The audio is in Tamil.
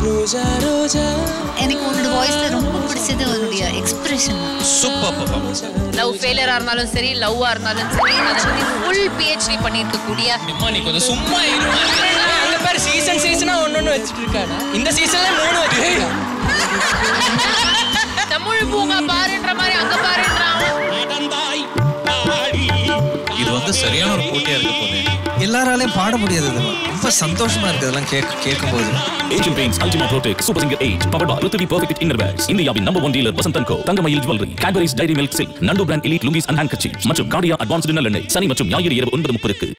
எனக்கு உன்னோட வாய்ஸ்ல ரொம்ப பிடிச்சது உன்னுடைய எக்ஸ்பிரஷன் சூப்பர் பர்ஃபார்மன்ஸ் லவ் ஃபெயிலியரா இருந்தாலும் சரி லவ்வா இருந்தாலும் சரி அதை பத்தி ஃபுல் பிஹெச்டி பண்ணியிருக்கக்கூடிய அம்மா நீ கொஞ்சம் சும்மா இருமா அங்க பாரு சீசன் சீசனா ஒன்னொன்னு வச்சுட்டு இருக்கானா இந்த சீசன்ல மூணு வச்சிருக்கான் தமிழ் பூங்கா பாருன்ற மாதிரி அங்க பாருன்றான் இது வந்து சரியான ஒரு போட்டியா இருக்க போகுது எல்லாராலையும் பாட முடியாது இதெல்லாம் ரொம்ப சந்தோஷமா இருக்கு இதெல்லாம் கேட்க கேட்கும்போது Asian paints Ultima Protek super singer eight power boy Ruthvi perfect innerwears இந்தியாவின் number one dealer Vasanthan co Thangamayil jewellery Cadbury's Dairy Milk Silk Nandu brand Elite lungis and hand மற்றும் காடியா அட்வான்ஸ்டு நல்லெண்ணெய் சனி மற்றும் ஞாயிறு இரவு ஒன்பது முப்பதுக்கு